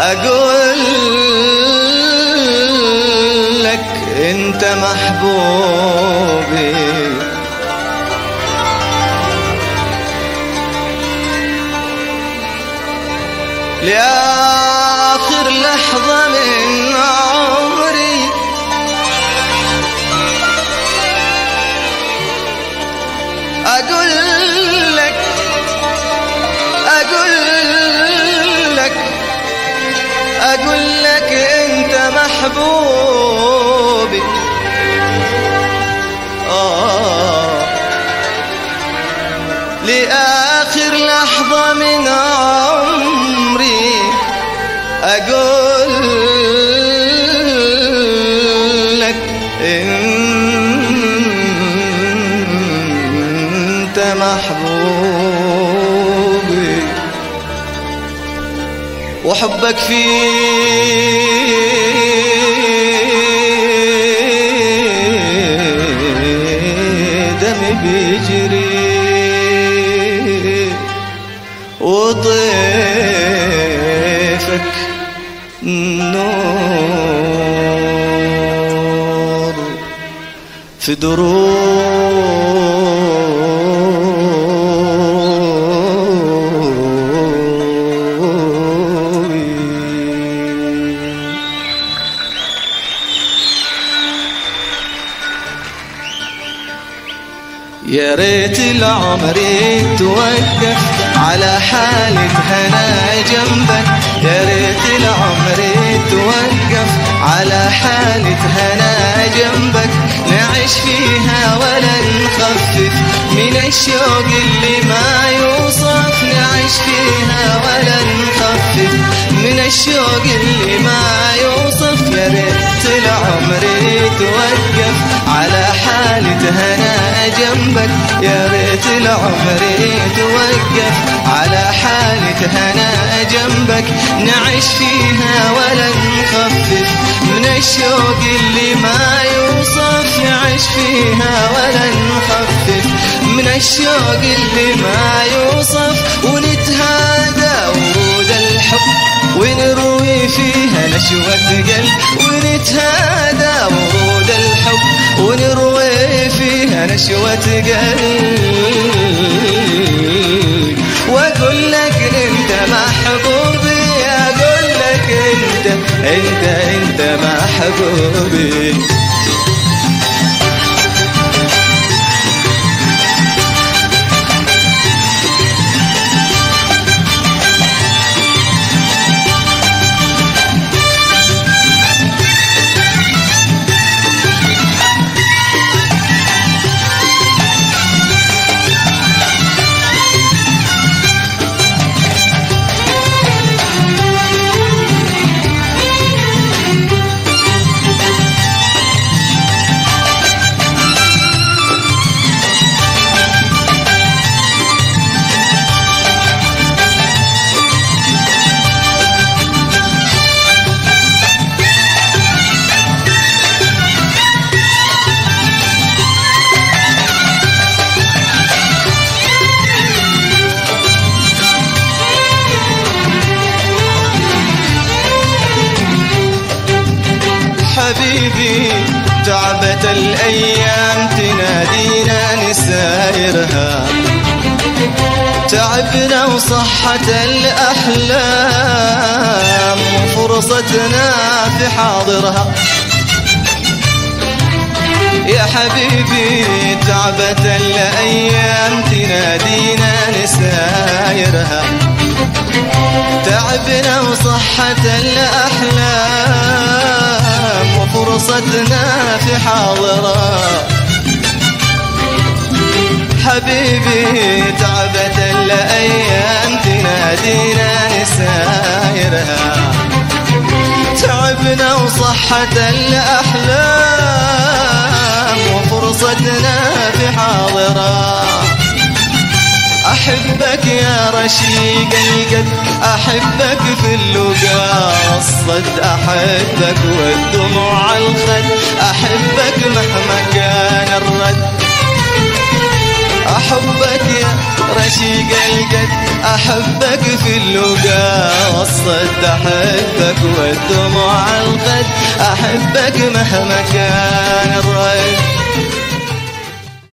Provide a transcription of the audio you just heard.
أقول لك أنت محبوبي لآخر لحظة من عمري أقول لك أقول لك أقول لك أنت محبوبي آه لآخر لحظة من عمري أقول لك أنت محبوبي وحبك في دمي بيجري وضيفك نور في دروبي يا ريت العمر توقف على حالة هنا جنبك يا ريت العمر توقف على حالة هنا جنبك نعيش فيها ولا نخفف من الشوق اللي ما يوصف نعيش فيها ولا نخفف من الشوق اللي ما يوصف يا ريت العمر توقف على حالة هنا جنبك يا ريت العمر توقف على حالة هنا جنبك نعيش فيها ولا نخفف من الشوق اللي ما يوصف نعيش فيها ولا نخفف من الشوق اللي ما يوصف ونتهادى ورود الحب ونروي فيها نشوة قلب ونتهادى ورود الحب ونروي فيها نشوة قلب واقول لك انت محبوبي اقول لك انت انت انت محبوبي حبيبي تعبت الأيام تنادينا نسايرها تعبنا وصحت الأحلام وفرصتنا في حاضرها يا حبيبي تعبت الأيام تنادينا نسايرها تعبنا وصحت الأحلام وفرصتنا في حاضرة حبيبي تعبت الأيام تنادينا نسايرها تعبنا وصحت الأحلام وفرصتنا في حاضرة أحبك يا رشيق القد أحبك في اللقا الصد أحبك والدموع على الخد أحبك مهما كان الرد أحبك يا رشيق القد أحبك في اللقا والصد أحبك والدموع الخد أحبك مهما كان الرد